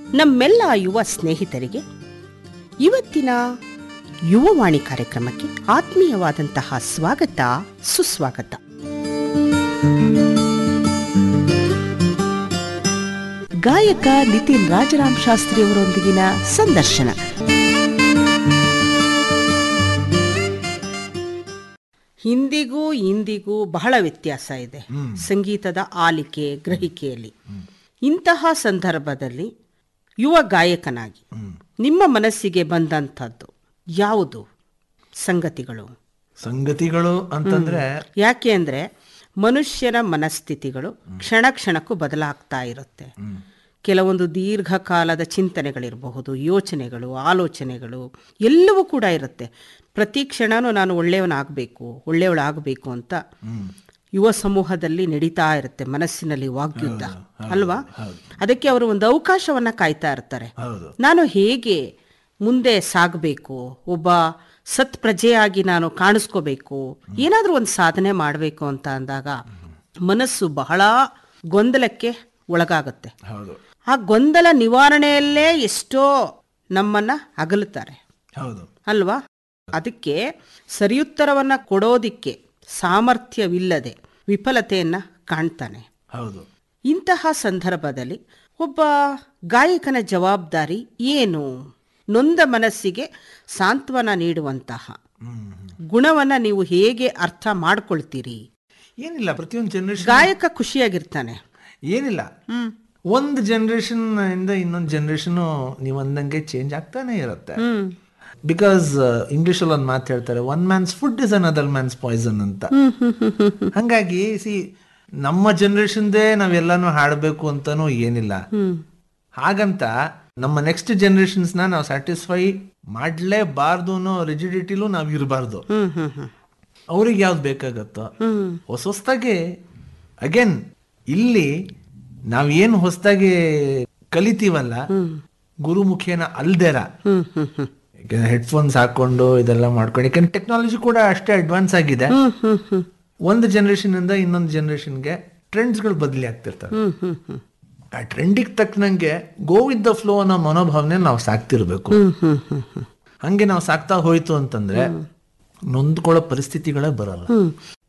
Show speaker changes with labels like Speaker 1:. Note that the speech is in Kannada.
Speaker 1: ನಮ್ಮೆಲ್ಲ ಯುವ ಸ್ನೇಹಿತರಿಗೆ ಇವತ್ತಿನ ಯುವವಾಣಿ ಕಾರ್ಯಕ್ರಮಕ್ಕೆ ಆತ್ಮೀಯವಾದಂತಹ ಸ್ವಾಗತ ಸುಸ್ವಾಗತ ಗಾಯಕ ನಿತಿನ್ ರಾಜರಾಮ್ ಶಾಸ್ತ್ರಿ ಅವರೊಂದಿಗಿನ ಸಂದರ್ಶನ ಹಿಂದಿಗೂ ಇಂದಿಗೂ ಬಹಳ ವ್ಯತ್ಯಾಸ ಇದೆ ಸಂಗೀತದ ಆಲಿಕೆ ಗ್ರಹಿಕೆಯಲ್ಲಿ ಇಂತಹ ಸಂದರ್ಭದಲ್ಲಿ ಯುವ ಗಾಯಕನಾಗಿ ನಿಮ್ಮ ಮನಸ್ಸಿಗೆ ಬಂದಂಥದ್ದು ಯಾವುದು ಸಂಗತಿಗಳು
Speaker 2: ಸಂಗತಿಗಳು ಅಂತಂದ್ರೆ
Speaker 1: ಯಾಕೆ ಅಂದ್ರೆ ಮನುಷ್ಯನ ಮನಸ್ಥಿತಿಗಳು ಕ್ಷಣ ಕ್ಷಣಕ್ಕೂ ಬದಲಾಗ್ತಾ ಇರುತ್ತೆ ಕೆಲವೊಂದು ದೀರ್ಘಕಾಲದ ಚಿಂತನೆಗಳಿರಬಹುದು ಯೋಚನೆಗಳು ಆಲೋಚನೆಗಳು ಎಲ್ಲವೂ ಕೂಡ ಇರುತ್ತೆ ಪ್ರತಿ ಕ್ಷಣನೂ ನಾನು ಒಳ್ಳೆಯವನಾಗಬೇಕು ಒಳ್ಳೆಯವಳಾಗಬೇಕು ಅಂತ ಯುವ ಸಮೂಹದಲ್ಲಿ ನಡೀತಾ ಇರುತ್ತೆ ಮನಸ್ಸಿನಲ್ಲಿ ವಾಗ್ಯುದ್ಧ ಅಲ್ವಾ ಅದಕ್ಕೆ ಅವರು ಒಂದು ಅವಕಾಶವನ್ನ ಕಾಯ್ತಾ ಇರ್ತಾರೆ
Speaker 2: ಹೌದು
Speaker 1: ನಾನು ಹೇಗೆ ಮುಂದೆ ಸಾಗಬೇಕು ಒಬ್ಬ ಸತ್ ಪ್ರಜೆಯಾಗಿ ನಾನು ಕಾಣಿಸ್ಕೋಬೇಕು ಏನಾದರೂ ಒಂದು ಸಾಧನೆ ಮಾಡಬೇಕು ಅಂತ ಅಂದಾಗ ಮನಸ್ಸು ಬಹಳ ಗೊಂದಲಕ್ಕೆ ಒಳಗಾಗುತ್ತೆ
Speaker 2: ಹೌದು
Speaker 1: ಆ ಗೊಂದಲ ನಿವಾರಣೆಯಲ್ಲೇ ಎಷ್ಟೋ ನಮ್ಮನ್ನ ಅಗಲುತ್ತಾರೆ
Speaker 2: ಹೌದು
Speaker 1: ಅಲ್ವಾ ಅದಕ್ಕೆ ಸರಿಯುತ್ತರವನ್ನ ಕೊಡೋದಿಕ್ಕೆ ಸಾಮರ್ಥ್ಯವಿಲ್ಲದೆ ವಿಫಲತೆಯನ್ನ ಕಾಣ್ತಾನೆ
Speaker 2: ಹೌದು
Speaker 1: ಇಂತಹ ಸಂದರ್ಭದಲ್ಲಿ ಒಬ್ಬ ಗಾಯಕನ ಜವಾಬ್ದಾರಿ ಏನು ನೊಂದ ಮನಸ್ಸಿಗೆ ಸಾಂತ್ವನ ನೀಡುವಂತಹ
Speaker 2: ಹ್ಮ್
Speaker 1: ಗುಣವನ್ನ ನೀವು ಹೇಗೆ ಅರ್ಥ ಮಾಡ್ಕೊಳ್ತೀರಿ
Speaker 2: ಏನಿಲ್ಲ ಪ್ರತಿಯೊಂದು ಜನರೇಷನ್
Speaker 1: ಗಾಯಕ ಖುಷಿಯಾಗಿರ್ತಾನೆ
Speaker 2: ಏನಿಲ್ಲ ಒಂದು ಜನರೇಷನ್ ಇಂದ ಇನ್ನೊಂದು ಜನರೇಷನ್ ನೀವು ಅಂದಂಗೆ ಚೇಂಜ್ ಆಗ್ತಾನೆ ಇರುತ್ತೆ
Speaker 1: ಹ್ಮ್
Speaker 2: ಬಿಕಾಸ್ ಇಂಗ್ಲಿಷ್ ಅಲ್ಲಿ ಒಂದು ಮಾತು ಹೇಳ್ತಾರೆ one man's food is another man's poison ಅಂತ ಹಂಗಾಗಿ ಸಿ ನಮ್ಮ ಜನರೇಷನ್ದೇ ನಾವೆಲ್ಲಾನು ಹಾಡಬೇಕು ಅಂತಾನು ಏನಿಲ್ಲ ಹಾಗಂತ ನಮ್ಮ ನೆಕ್ಸ್ಟ್ ಜನರೇಷನ್ಸ್ನ ನಾವು ಸ್ಯಾಟಿಸ್ಫೈ ಮಾಡಲೇಬಾರ್ದು ಅನ್ನೋ ರಿಜಿಡಿಟಿಲೂ ನಾವು ಇರಬಾರ್ದು
Speaker 1: ಹ್ಮ್ ಹ್ಮ್ ಹ್ಮ್
Speaker 2: ಅವ್ರಿಗೆ ಯಾವ್ದು ಬೇಕಾಗತ್ತೋ ಹೊಸ ಹೊಸ್ದಾಗಿ ಅಗೇನ್ ಇಲ್ಲಿ ನಾವೇನು ಹೊಸದಾಗಿ ಕಲಿತೀವಲ್ಲ ಗುರುಮುಖೇನ ಅಲ್ದೇರ
Speaker 1: ಹ್ಮ್ ಹ್ಮ್ ಹ್ಮ್
Speaker 2: ಹೆಡ್ಫೋನ್ಸ್ ಹಾಕೊಂಡು ಇದೆಲ್ಲ ಮಾಡ್ಕೊಂಡು ಯಾಕಂದ್ರೆ ಟೆಕ್ನಾಲಜಿ ಕೂಡ ಅಷ್ಟೇ ಅಡ್ವಾನ್ಸ್ ಆಗಿದೆ
Speaker 1: ಹ್ಮ್ ಹ್ಮ್ ಹ್ಮ್
Speaker 2: ಒಂದು ಜನರೇಷನ್ ಇಂದ ಇನ್ನೊಂದು ಜನರೇಷನ್ಗೆ ಟ್ರೆಂಡ್ಸ್ಗಳು ಬದಲಿ ಆಗ್ತಿರ್ತವೆ
Speaker 1: ಹ್ಮ್ ಹ್ಮ್ ಹ್ಮ್
Speaker 2: ಆ ಟ್ರೆಂಡಿಗೆ ತಕ್ಕನಂಗೆ ಗೋ ವಿತ್ ದ ಫ್ಲೋ ಅನ್ನೋ ಮನೋಭಾವನೆ ನಾವು ಸಾಕ್ತಿರ್ಬೇಕು
Speaker 1: ಹ್ಮ್ ಹ್ಮ್ ಹ್ಮ್ ಹ್ಮ್
Speaker 2: ಹಂಗೆ ನಾವು ಸಾಕ್ತಾ ಹೋಯ್ತು ಅಂತಂದ್ರೆ ನೊಂದ್ಕೊಳ್ಳೋ ಪರಿಸ್ಥಿತಿಗಳೇ ಬರಲ್ಲ
Speaker 1: ಹ್ಮ್